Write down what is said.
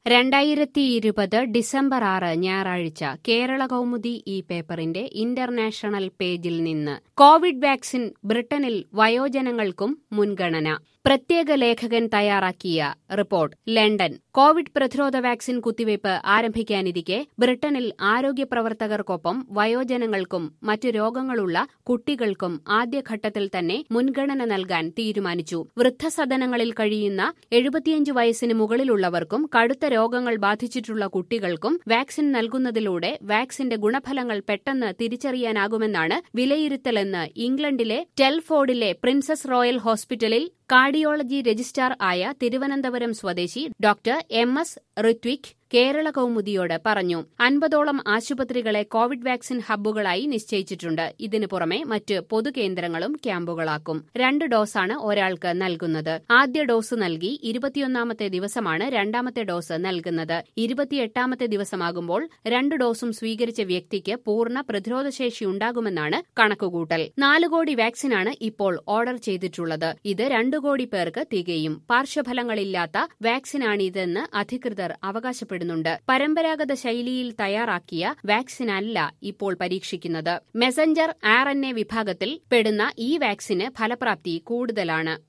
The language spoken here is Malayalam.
രണ്ടായിരത്തി ഇരുപത് ഡിസംബർ ആറ് ഞായറാഴ്ച കേരള കൗമുദി ഈ പേപ്പറിന്റെ ഇന്റർനാഷണൽ പേജിൽ നിന്ന് കോവിഡ് വാക്സിൻ ബ്രിട്ടനിൽ വയോജനങ്ങൾക്കും മുൻഗണന പ്രത്യേക ലേഖകൻ തയ്യാറാക്കിയ റിപ്പോർട്ട് ലണ്ടൻ കോവിഡ് പ്രതിരോധ വാക്സിൻ കുത്തിവയ്പ് ആരംഭിക്കാനിരിക്കെ ബ്രിട്ടനിൽ ആരോഗ്യ പ്രവർത്തകർക്കൊപ്പം വയോജനങ്ങൾക്കും മറ്റു രോഗങ്ങളുള്ള കുട്ടികൾക്കും ആദ്യഘട്ടത്തിൽ തന്നെ മുൻഗണന നൽകാൻ തീരുമാനിച്ചു വൃദ്ധസദനങ്ങളിൽ കഴിയുന്ന എഴുപത്തിയഞ്ച് വയസ്സിന് മുകളിലുള്ളവർക്കും കടുത്ത രോഗങ്ങൾ ബാധിച്ചിട്ടുള്ള കുട്ടികൾക്കും വാക്സിൻ നൽകുന്നതിലൂടെ വാക്സിന്റെ ഗുണഫലങ്ങൾ പെട്ടെന്ന് തിരിച്ചറിയാനാകുമെന്നാണ് വിലയിരുത്തലെന്ന് ഇംഗ്ലണ്ടിലെ ടെൽഫോർഡിലെ പ്രിൻസസ് റോയൽ ഹോസ്പിറ്റലിൽ കാർഡിയോളജി രജിസ്ട്രാർ ആയ തിരുവനന്തപുരം സ്വദേശി doctor M S Rithwik Kerala കൗമുദിയോട് പറഞ്ഞു അൻപതോളം ആശുപത്രികളെ കോവിഡ് വാക്സിൻ ഹബ്ബുകളായി നിശ്ചയിച്ചിട്ടുണ്ട് ഇതിനു പുറമെ മറ്റ് പൊതുകേന്ദ്രങ്ങളും ക്യാമ്പുകളാക്കും രണ്ട് ഡോസാണ് ഒരാൾക്ക് നൽകുന്നത് ആദ്യ ഡോസ് നൽകി ഇരുപത്തിയൊന്നാമത്തെ ദിവസമാണ് രണ്ടാമത്തെ ഡോസ് നൽകുന്നത് ഇരുപത്തിയെട്ടാമത്തെ ദിവസമാകുമ്പോൾ രണ്ട് ഡോസും സ്വീകരിച്ച വ്യക്തിക്ക് പൂർണ്ണ പ്രതിരോധശേഷി ഉണ്ടാകുമെന്നാണ് കണക്കുകൂട്ടൽ നാല് കോടി വാക്സിനാണ് ഇപ്പോൾ ഓർഡർ ചെയ്തിട്ടുള്ളത് ഇത് രണ്ടു കോടി പേർക്ക് തികയും പാർശ്വഫലങ്ങളില്ലാത്ത വാക്സിനാണിതെന്ന് അധികൃതർ അവകാശപ്പെടുന്നുണ്ട് പരമ്പരാഗത ശൈലിയിൽ തയ്യാറാക്കിയ വാക്സിനല്ല ഇപ്പോൾ പരീക്ഷിക്കുന്നത് മെസഞ്ചർ ആർ എൻ എ വിഭാഗത്തിൽ പെടുന്ന ഈ വാക്സിന് ഫലപ്രാപ്തി കൂടുതലാണ്